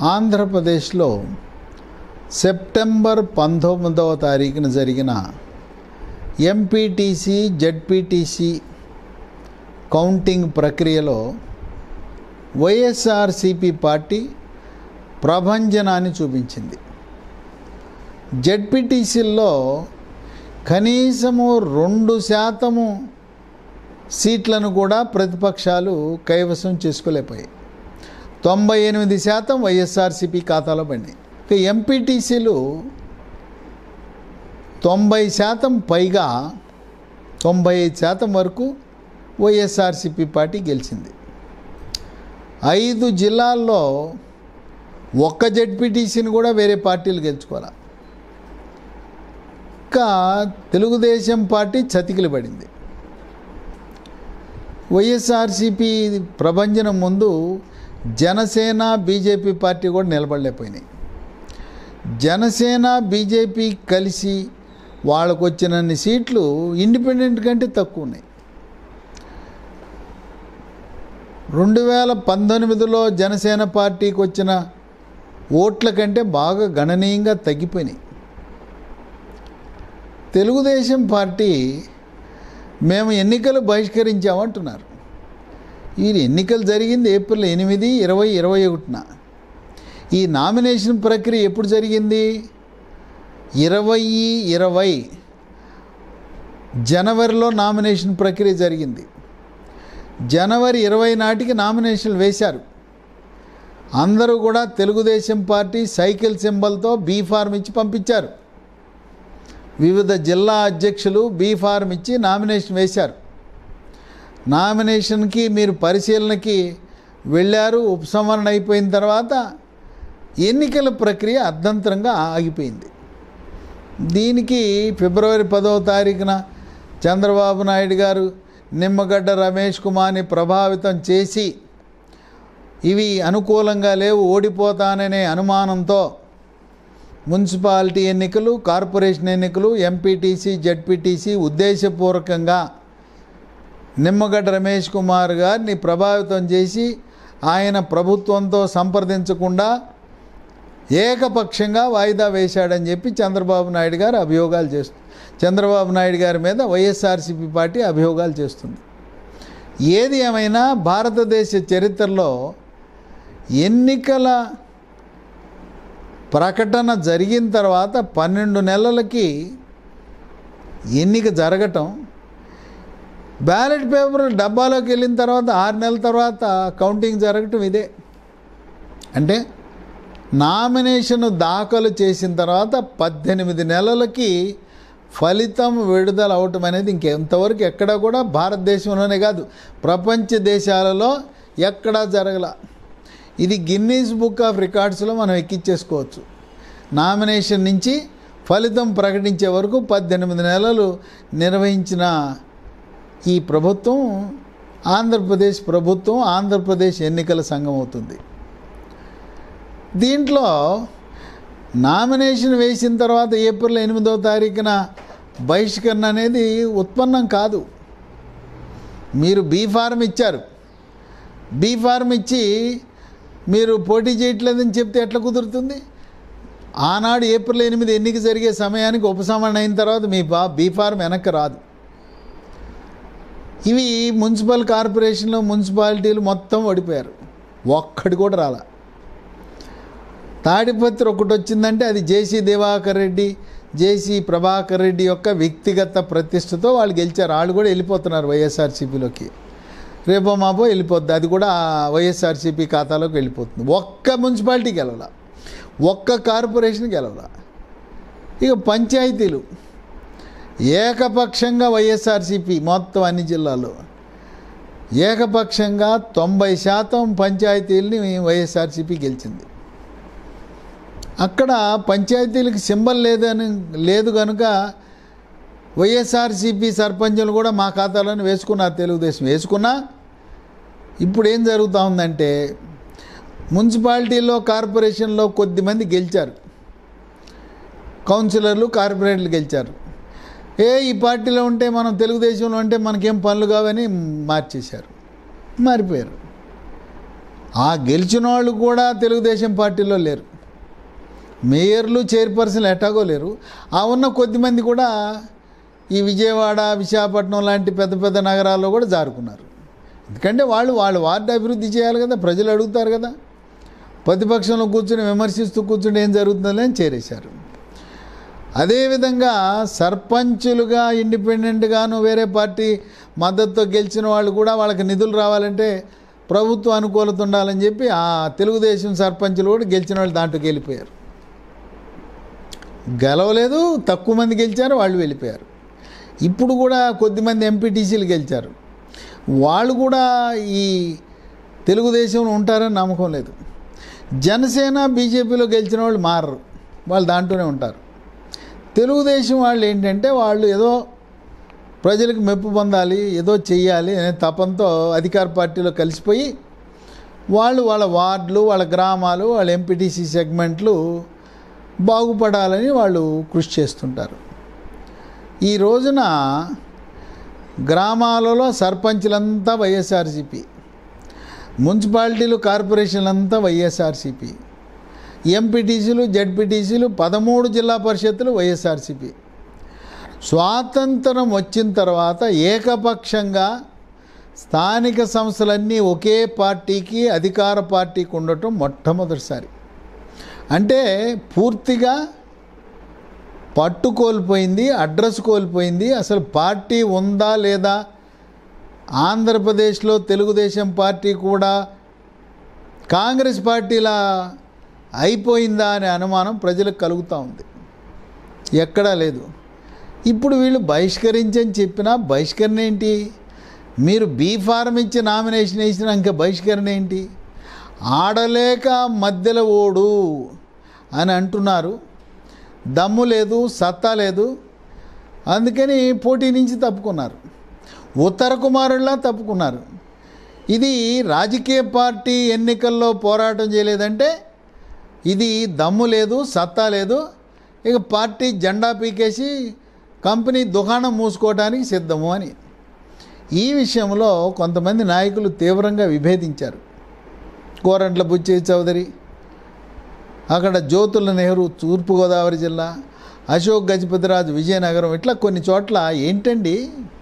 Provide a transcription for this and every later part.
ఆంధ్రప్రదేశ్లో సెప్టెంబర్ పంతొమ్మిదవ తారీఖున జరిగిన ఎంపీటీసీ జడ్పీటీసీ కౌంటింగ్ ప్రక్రియలో వైఎస్ఆర్సిపి పార్టీ ప్రభంజనాన్ని చూపించింది జడ్పీటీసీల్లో కనీసము రెండు శాతము సీట్లను కూడా ప్రతిపక్షాలు కైవసం చేసుకోలేకపోయాయి తొంభై ఎనిమిది శాతం వైఎస్ఆర్సిపి ఖాతాలో పడినాయి ఇక ఎంపీటీసీలు తొంభై శాతం పైగా తొంభై ఐదు శాతం వరకు వైఎస్ఆర్సిపి పార్టీ గెలిచింది ఐదు జిల్లాల్లో ఒక్క జడ్పీటీసీని కూడా వేరే పార్టీలు గెలుచుకోవాలి ఇంకా తెలుగుదేశం పార్టీ చతికిలు పడింది వైఎస్ఆర్సిపి ప్రభంజనం ముందు జనసేన బీజేపీ పార్టీ కూడా నిలబడలేకపోయినాయి జనసేన బీజేపీ కలిసి వాళ్ళకు వచ్చినన్ని సీట్లు ఇండిపెండెంట్ కంటే తక్కువ ఉన్నాయి రెండు వేల పంతొమ్మిదిలో జనసేన పార్టీకి వచ్చిన ఓట్ల కంటే బాగా గణనీయంగా తగ్గిపోయినాయి తెలుగుదేశం పార్టీ మేము ఎన్నికలు బహిష్కరించామంటున్నారు ఈ ఎన్నికలు జరిగింది ఏప్రిల్ ఎనిమిది ఇరవై ఇరవై ఒకటిన ఈ నామినేషన్ ప్రక్రియ ఎప్పుడు జరిగింది ఇరవై ఇరవై జనవరిలో నామినేషన్ ప్రక్రియ జరిగింది జనవరి ఇరవై నాటికి నామినేషన్లు వేశారు అందరూ కూడా Telugu Desam party cycle సింబల్తో be form ఇచ్చి పంపించారు వివిధ జిల్లా అధ్యక్షులు బీ ఫార్మ్ ఇచ్చి నామినేషన్ వేశారు నామినేషన్కి మీరు పరిశీలనకి వెళ్ళారు ఉపసంహరణ అయిపోయిన తర్వాత ఎన్నికల ప్రక్రియ అర్ధంతరంగా ఆగిపోయింది దీనికి ఫిబ్రవరి పదవ తారీఖున చంద్రబాబు నాయుడు గారు నిమ్మగడ్డ రమేష్ కుమార్ని ప్రభావితం చేసి ఇవి అనుకూలంగా లేవు ఓడిపోతాననే అనుమానంతో మున్సిపాలిటీ ఎన్నికలు కార్పొరేషన్ ఎన్నికలు ఎంపీటీసీ జడ్పీటీసీ ఉద్దేశపూర్వకంగా నిమ్మగడ్డ రమేష్ కుమార్ గారిని ప్రభావితం చేసి ఆయన ప్రభుత్వంతో సంప్రదించకుండా ఏకపక్షంగా వాయిదా వేశాడని చెప్పి చంద్రబాబు నాయుడు గారు అభియోగాలు చేస్తు చంద్రబాబు నాయుడు గారి మీద వైఎస్ఆర్సీపీ పార్టీ అభియోగాలు చేస్తుంది ఏది ఏమైనా భారతదేశ చరిత్రలో ఎన్నికల ప్రకటన జరిగిన తర్వాత పన్నెండు నెలలకి ఎన్నిక జరగటం బ్యాలెట్ పేపర్ డబ్బాలోకి వెళ్ళిన తర్వాత ఆరు నెలల తర్వాత కౌంటింగ్ జరగటం ఇదే అంటే నామినేషన్ దాఖలు చేసిన తర్వాత పద్దెనిమిది నెలలకి ఫలితం విడుదల అవటం అనేది ఇంకెంతవరకు ఎక్కడా కూడా భారతదేశంలోనే కాదు ప్రపంచ దేశాలలో ఎక్కడా జరగల ఇది గిన్నీస్ బుక్ ఆఫ్ రికార్డ్స్లో మనం ఎక్కించేసుకోవచ్చు నామినేషన్ నుంచి ఫలితం ప్రకటించే వరకు పద్దెనిమిది నెలలు నిర్వహించిన ఈ ప్రభుత్వం ఆంధ్రప్రదేశ్ ప్రభుత్వం ఆంధ్రప్రదేశ్ ఎన్నికల సంఘం అవుతుంది దీంట్లో నామినేషన్ వేసిన తర్వాత ఏప్రిల్ ఎనిమిదవ తారీఖున బహిష్కరణ అనేది ఉత్పన్నం కాదు మీరు బీ ఫార్మ్ ఇచ్చారు బీ ఫార్మ్ ఇచ్చి మీరు పోటీ చేయట్లేదని చెప్తే ఎట్లా కుదురుతుంది ఆనాడు ఏప్రిల్ ఎనిమిది ఎన్నిక జరిగే సమయానికి ఉపసంహరణ అయిన తర్వాత మీ బా బీ ఫార్మ్ వెనక్కి రాదు ఇవి మున్సిపల్ కార్పొరేషన్లో మున్సిపాలిటీలు మొత్తం ఓడిపోయారు ఒక్కటి కూడా రాలా తాడిపత్రి ఒకటి వచ్చిందంటే అది జేసీ దివాకర్ రెడ్డి జేసీ ప్రభాకర్ రెడ్డి యొక్క వ్యక్తిగత ప్రతిష్టతో వాళ్ళు గెలిచారు వాళ్ళు కూడా వెళ్ళిపోతున్నారు వైఎస్ఆర్సీపీలోకి రేపో మాపో వెళ్ళిపోద్ది అది కూడా వైఎస్ఆర్సీపీ ఖాతాలోకి వెళ్ళిపోతుంది ఒక్క మున్సిపాలిటీ గెలవల ఒక్క కార్పొరేషన్ గెలవల ఇక పంచాయతీలు ఏకపక్షంగా వైఎస్ఆర్సీపీ మొత్తం అన్ని జిల్లాల్లో ఏకపక్షంగా తొంభై శాతం పంచాయతీలని వైఎస్ఆర్సీపీ గెలిచింది అక్కడ పంచాయతీలకు సింబల్ లేదని లేదు కనుక వైఎస్ఆర్సీపీ సర్పంచులు కూడా మా ఖాతాలోనే వేసుకున్నారు తెలుగుదేశం వేసుకున్నా ఇప్పుడు ఏం జరుగుతూ ఉందంటే మున్సిపాలిటీలో కార్పొరేషన్లో కొద్దిమంది గెలిచారు కౌన్సిలర్లు కార్పొరేటర్లు గెలిచారు ఏ ఈ పార్టీలో ఉంటే మనం తెలుగుదేశంలో ఉంటే మనకేం పనులు కావని మార్చేశారు మారిపోయారు ఆ గెలిచిన వాళ్ళు కూడా తెలుగుదేశం పార్టీలో లేరు మేయర్లు చైర్పర్సన్లు ఎట్టాగో లేరు ఆ ఉన్న కొద్దిమంది కూడా ఈ విజయవాడ విశాఖపట్నం లాంటి పెద్ద పెద్ద నగరాల్లో కూడా జారుకున్నారు ఎందుకంటే వాళ్ళు వాళ్ళు వార్డు అభివృద్ధి చేయాలి కదా ప్రజలు అడుగుతారు కదా ప్రతిపక్షంలో కూర్చుని విమర్శిస్తూ కూర్చుని ఏం జరుగుతుందని అని చేరేశారు అదేవిధంగా సర్పంచులుగా ఇండిపెండెంట్గాను వేరే పార్టీ మద్దతుతో గెలిచిన వాళ్ళు కూడా వాళ్ళకి నిధులు రావాలంటే ప్రభుత్వ అనుకూలత ఉండాలని చెప్పి ఆ తెలుగుదేశం సర్పంచులు కూడా గెలిచిన వాళ్ళు దాంట్లోకి వెళ్ళిపోయారు గెలవలేదు తక్కువ మంది గెలిచారు వాళ్ళు వెళ్ళిపోయారు ఇప్పుడు కూడా కొద్దిమంది ఎంపీటీసీలు గెలిచారు వాళ్ళు కూడా ఈ తెలుగుదేశంలో ఉంటారని నమ్మకం లేదు జనసేన బీజేపీలో గెలిచిన వాళ్ళు మారరు వాళ్ళు దాంట్లోనే ఉంటారు తెలుగుదేశం వాళ్ళు ఏంటంటే వాళ్ళు ఏదో ప్రజలకు మెప్పు పొందాలి ఏదో చెయ్యాలి అనే తపంతో అధికార పార్టీలో కలిసిపోయి వాళ్ళు వాళ్ళ వార్డులు వాళ్ళ గ్రామాలు వాళ్ళ ఎంపీటీసీ సెగ్మెంట్లు బాగుపడాలని వాళ్ళు కృషి చేస్తుంటారు ఈ రోజున గ్రామాలలో సర్పంచ్లంతా వైఎస్ఆర్సీపీ మున్సిపాలిటీలు కార్పొరేషన్లంతా వైఎస్ఆర్సీపీ ఎంపీటీసీలు జడ్పీటీసీలు పదమూడు జిల్లా పరిషత్తులు వైఎస్ఆర్సీపీ స్వాతంత్రం వచ్చిన తర్వాత ఏకపక్షంగా స్థానిక సంస్థలన్నీ ఒకే పార్టీకి అధికార పార్టీకి ఉండటం మొట్టమొదటిసారి అంటే పూర్తిగా పట్టు కోల్పోయింది అడ్రస్ కోల్పోయింది అసలు పార్టీ ఉందా లేదా ఆంధ్రప్రదేశ్లో తెలుగుదేశం పార్టీ కూడా కాంగ్రెస్ పార్టీలా అయిపోయిందా అనే అనుమానం ప్రజలకు కలుగుతూ ఉంది ఎక్కడా లేదు ఇప్పుడు వీళ్ళు బహిష్కరించని చెప్పినా బహిష్కరణ ఏంటి మీరు బీ ఫారం ఇచ్చి నామినేషన్ వేసినా ఇంకా బహిష్కరణ ఏంటి ఆడలేక మధ్యలో ఓడు అని అంటున్నారు దమ్ము లేదు సత్తా లేదు అందుకని పోటీ నుంచి తప్పుకున్నారు ఉత్తర కుమారుల్లా తప్పుకున్నారు ఇది రాజకీయ పార్టీ ఎన్నికల్లో పోరాటం చేయలేదంటే ఇది దమ్ము లేదు సత్తా లేదు ఇక పార్టీ జెండా పీకేసి కంపెనీ దుకాణం మూసుకోవడానికి సిద్ధము అని ఈ విషయంలో కొంతమంది నాయకులు తీవ్రంగా విభేదించారు కోరంట్ల బుచ్చయ్య చౌదరి అక్కడ జ్యోతుల నెహ్రూ తూర్పుగోదావరి జిల్లా అశోక్ గజపతిరాజు విజయనగరం ఇట్లా కొన్ని చోట్ల ఏంటండి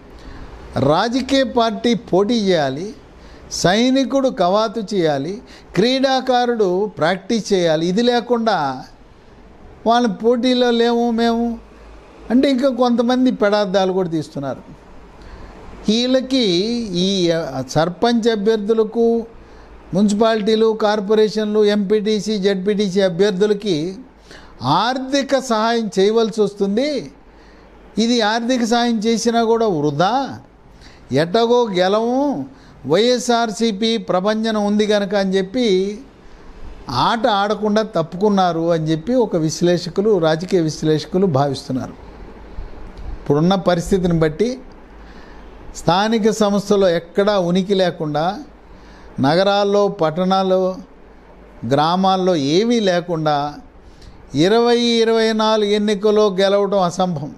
రాజకీయ పార్టీ పోటీ చేయాలి సైనికుడు కవాతు చేయాలి క్రీడాకారుడు ప్రాక్టీస్ చేయాలి ఇది లేకుండా వాళ్ళ పోటీలో లేము మేము అంటే ఇంకా కొంతమంది పెడార్థాలు కూడా తీస్తున్నారు వీళ్ళకి ఈ సర్పంచ్ అభ్యర్థులకు మున్సిపాలిటీలు కార్పొరేషన్లు ఎంపీటీసీ జడ్పీటీసీ అభ్యర్థులకి ఆర్థిక సహాయం చేయవలసి వస్తుంది ఇది ఆర్థిక సహాయం చేసినా కూడా వృధా ఎట్టగో గెలము వైఎస్ఆర్సీపీ ప్రభంజనం ఉంది కనుక అని చెప్పి ఆట ఆడకుండా తప్పుకున్నారు అని చెప్పి ఒక విశ్లేషకులు రాజకీయ విశ్లేషకులు భావిస్తున్నారు ఇప్పుడున్న పరిస్థితిని బట్టి స్థానిక సంస్థలో ఎక్కడా ఉనికి లేకుండా నగరాల్లో పట్టణాల్లో గ్రామాల్లో ఏమీ లేకుండా ఇరవై ఇరవై నాలుగు ఎన్నికల్లో గెలవడం అసంభవం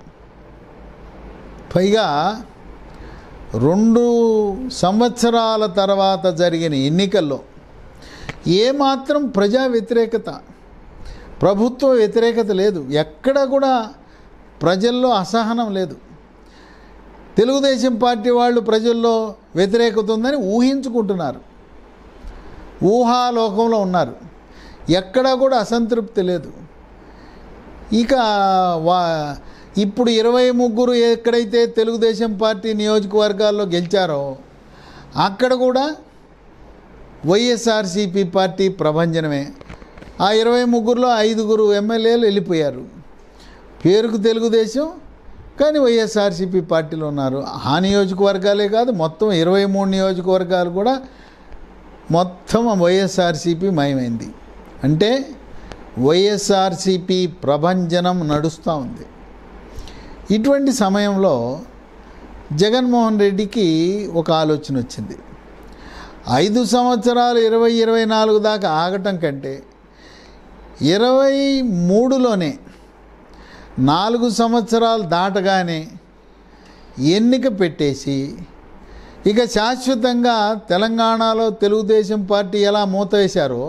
పైగా రెండు సంవత్సరాల తర్వాత జరిగిన ఎన్నికల్లో ఏమాత్రం ప్రజా వ్యతిరేకత ప్రభుత్వ వ్యతిరేకత లేదు ఎక్కడ కూడా ప్రజల్లో అసహనం లేదు తెలుగుదేశం పార్టీ వాళ్ళు ప్రజల్లో వ్యతిరేకత ఉందని ఊహించుకుంటున్నారు ఊహాలోకంలో ఉన్నారు ఎక్కడా కూడా అసంతృప్తి లేదు ఇక వా ఇప్పుడు ఇరవై ముగ్గురు ఎక్కడైతే తెలుగుదేశం పార్టీ నియోజకవర్గాల్లో గెలిచారో అక్కడ కూడా వైఎస్ఆర్సీపీ పార్టీ ప్రభంజనమే ఆ ఇరవై ముగ్గురులో ఐదుగురు ఎమ్మెల్యేలు వెళ్ళిపోయారు పేరుకు తెలుగుదేశం కానీ వైఎస్ఆర్సీపీ పార్టీలో ఉన్నారు ఆ నియోజకవర్గాలే కాదు మొత్తం ఇరవై మూడు నియోజకవర్గాలు కూడా మొత్తం వైఎస్ఆర్సీపీ మయమైంది అంటే వైఎస్ఆర్సీపీ ప్రభంజనం నడుస్తూ ఉంది ఇటువంటి సమయంలో జగన్మోహన్ రెడ్డికి ఒక ఆలోచన వచ్చింది ఐదు సంవత్సరాలు ఇరవై ఇరవై నాలుగు దాకా ఆగటం కంటే ఇరవై మూడులోనే నాలుగు సంవత్సరాలు దాటగానే ఎన్నిక పెట్టేసి ఇక శాశ్వతంగా తెలంగాణలో తెలుగుదేశం పార్టీ ఎలా మూత వేశారో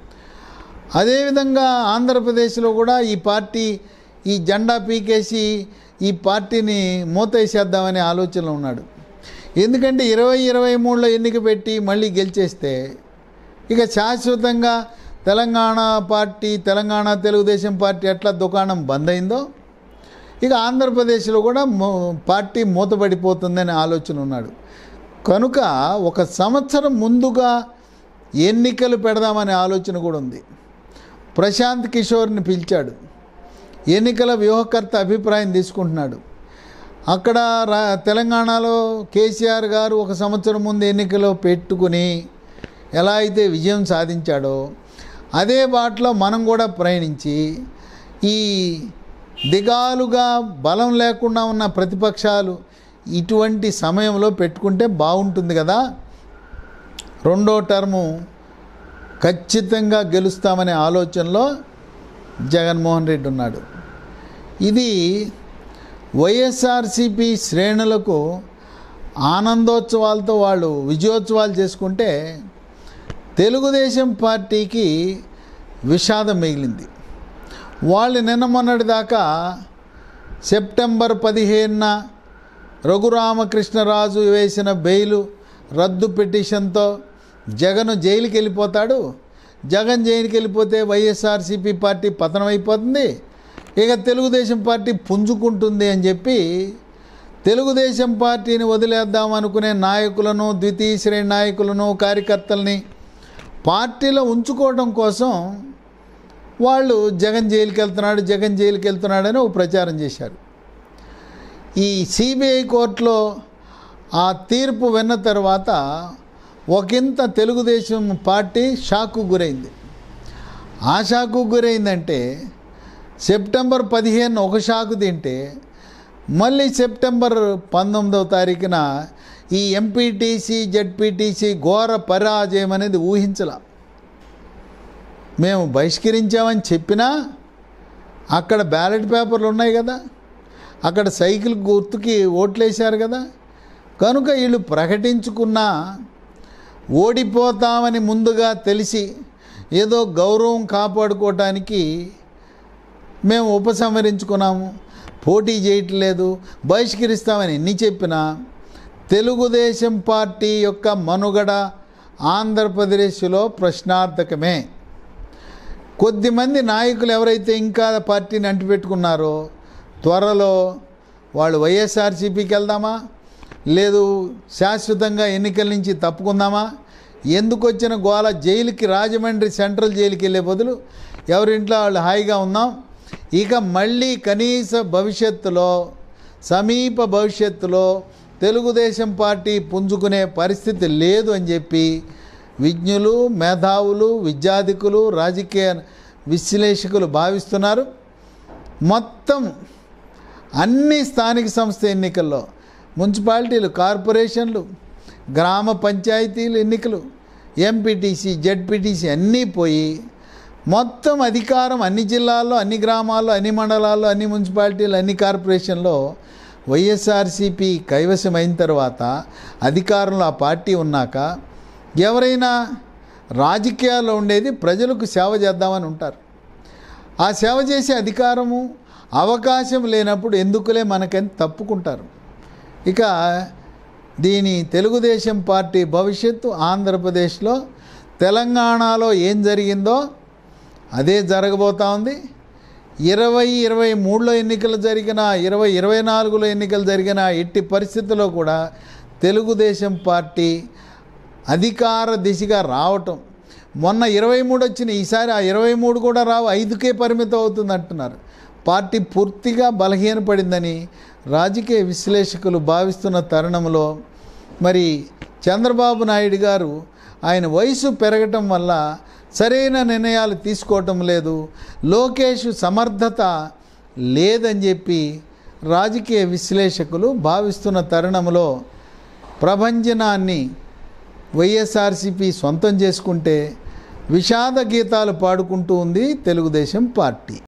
అదేవిధంగా ఆంధ్రప్రదేశ్లో కూడా ఈ పార్టీ ఈ జెండా పీకేసి ఈ పార్టీని మూత వేసేద్దామనే ఆలోచనలో ఉన్నాడు ఎందుకంటే ఇరవై ఇరవై మూడులో ఎన్నిక పెట్టి మళ్ళీ గెలిచేస్తే ఇక శాశ్వతంగా తెలంగాణ పార్టీ తెలంగాణ తెలుగుదేశం పార్టీ ఎట్లా దుకాణం బంద్ అయిందో ఇక ఆంధ్రప్రదేశ్లో కూడా మూ- పార్టీ మూతపడిపోతుందనే ఆలోచన ఉన్నాడు కనుక ఒక సంవత్సరం ముందుగా ఎన్నికలు పెడదామనే ఆలోచన కూడా ఉంది ప్రశాంత్ కిషోర్ని పిలిచాడు ఎన్నికల వ్యూహకర్త అభిప్రాయం తీసుకుంటున్నాడు అక్కడ రా తెలంగాణలో కేసీఆర్ గారు ఒక సంవత్సరం ముందు ఎన్నికలో పెట్టుకుని ఎలా అయితే విజయం సాధించాడో అదే బాటలో మనం కూడా ప్రయాణించి ఈ దిగాలుగా బలం లేకుండా ఉన్న ప్రతిపక్షాలు ఇటువంటి సమయంలో పెట్టుకుంటే బాగుంటుంది కదా రెండో టర్ము ఖచ్చితంగా గెలుస్తామనే ఆలోచనలో జగన్మోహన్ రెడ్డి ఉన్నాడు ఇది వైఎస్ఆర్సిపి శ్రేణులకు ఆనందోత్సవాలతో వాళ్ళు విజయోత్సవాలు చేసుకుంటే తెలుగుదేశం పార్టీకి విషాదం మిగిలింది వాళ్ళు నిన్న మొన్నటి దాకా సెప్టెంబర్ పదిహేనున రఘురామకృష్ణరాజు వేసిన బెయిలు రద్దు పిటిషన్తో జగన్ జైలుకి వెళ్ళిపోతాడు జగన్ జైలుకి వెళ్ళిపోతే వైఎస్ఆర్సీపీ పార్టీ పతనం అయిపోతుంది ఇక తెలుగుదేశం పార్టీ పుంజుకుంటుంది అని చెప్పి తెలుగుదేశం పార్టీని వదిలేద్దాం అనుకునే నాయకులను ద్వితీయ శ్రేణి నాయకులను కార్యకర్తల్ని పార్టీలో ఉంచుకోవడం కోసం వాళ్ళు జగన్ జైలుకి వెళ్తున్నాడు జగన్ జైలుకి వెళ్తున్నాడని ఒక ప్రచారం చేశారు ఈ సిబిఐ కోర్టులో ఆ తీర్పు విన్న తర్వాత ఒకంత తెలుగుదేశం పార్టీ షాకు గురైంది ఆ షాకు గురైందంటే సెప్టెంబర్ పదిహేను ఒక షాకు తింటే మళ్ళీ సెప్టెంబర్ పంతొమ్మిదవ తారీఖున ఈ ఎంపీటీసీ జడ్పీటీసీ ఘోర పరాజయం అనేది ఊహించలా మేము బహిష్కరించామని చెప్పినా అక్కడ బ్యాలెట్ పేపర్లు ఉన్నాయి కదా అక్కడ సైకిల్ గుర్తుకి ఓట్లేశారు కదా కనుక వీళ్ళు ప్రకటించుకున్నా ఓడిపోతామని ముందుగా తెలిసి ఏదో గౌరవం కాపాడుకోవటానికి మేము ఉపసంహరించుకున్నాము పోటీ చేయట్లేదు బహిష్కరిస్తామని ఎన్ని చెప్పినా తెలుగుదేశం పార్టీ యొక్క మనుగడ ఆంధ్రప్రదేశ్లో ప్రశ్నార్థకమే కొద్దిమంది నాయకులు ఎవరైతే ఇంకా పార్టీని అంటిపెట్టుకున్నారో త్వరలో వాళ్ళు వైఎస్ఆర్సీపీకి వెళ్దామా లేదు శాశ్వతంగా ఎన్నికల నుంచి తప్పుకుందామా ఎందుకు వచ్చిన గోల జైలుకి రాజమండ్రి సెంట్రల్ జైలుకి వెళ్ళే బదులు ఎవరింట్లో వాళ్ళు హాయిగా ఉందాం ఇక మళ్ళీ కనీస భవిష్యత్తులో సమీప భవిష్యత్తులో తెలుగుదేశం పార్టీ పుంజుకునే పరిస్థితి లేదు అని చెప్పి విజ్ఞులు మేధావులు విద్యాధికులు రాజకీయ విశ్లేషకులు భావిస్తున్నారు మొత్తం అన్ని స్థానిక సంస్థ ఎన్నికల్లో మున్సిపాలిటీలు కార్పొరేషన్లు గ్రామ పంచాయతీలు ఎన్నికలు ఎంపీటీసీ జడ్పీటీసీ అన్నీ పోయి మొత్తం అధికారం అన్ని జిల్లాల్లో అన్ని గ్రామాల్లో అన్ని మండలాల్లో అన్ని మున్సిపాలిటీలు అన్ని కార్పొరేషన్లో వైఎస్ఆర్సీపీ కైవసం అయిన తర్వాత అధికారంలో ఆ పార్టీ ఉన్నాక ఎవరైనా రాజకీయాల్లో ఉండేది ప్రజలకు సేవ చేద్దామని ఉంటారు ఆ సేవ చేసే అధికారము అవకాశం లేనప్పుడు ఎందుకులే మనకని తప్పుకుంటారు ఇక దీని తెలుగుదేశం పార్టీ భవిష్యత్తు ఆంధ్రప్రదేశ్లో తెలంగాణలో ఏం జరిగిందో అదే జరగబోతా ఉంది ఇరవై ఇరవై మూడులో ఎన్నికలు జరిగిన ఇరవై ఇరవై నాలుగులో ఎన్నికలు జరిగిన ఎట్టి పరిస్థితుల్లో కూడా తెలుగుదేశం పార్టీ అధికార దిశగా రావటం మొన్న ఇరవై మూడు వచ్చిన ఈసారి ఆ ఇరవై మూడు కూడా రావు ఐదుకే పరిమితం అవుతుంది అంటున్నారు పార్టీ పూర్తిగా బలహీనపడిందని రాజకీయ విశ్లేషకులు భావిస్తున్న తరుణంలో మరి చంద్రబాబు నాయుడు గారు ఆయన వయసు పెరగటం వల్ల సరైన నిర్ణయాలు తీసుకోవటం లేదు లోకేష్ సమర్థత లేదని చెప్పి రాజకీయ విశ్లేషకులు భావిస్తున్న తరుణంలో ప్రభంజనాన్ని వైఎస్ఆర్సీపీ సొంతం చేసుకుంటే విషాద గీతాలు పాడుకుంటూ ఉంది తెలుగుదేశం పార్టీ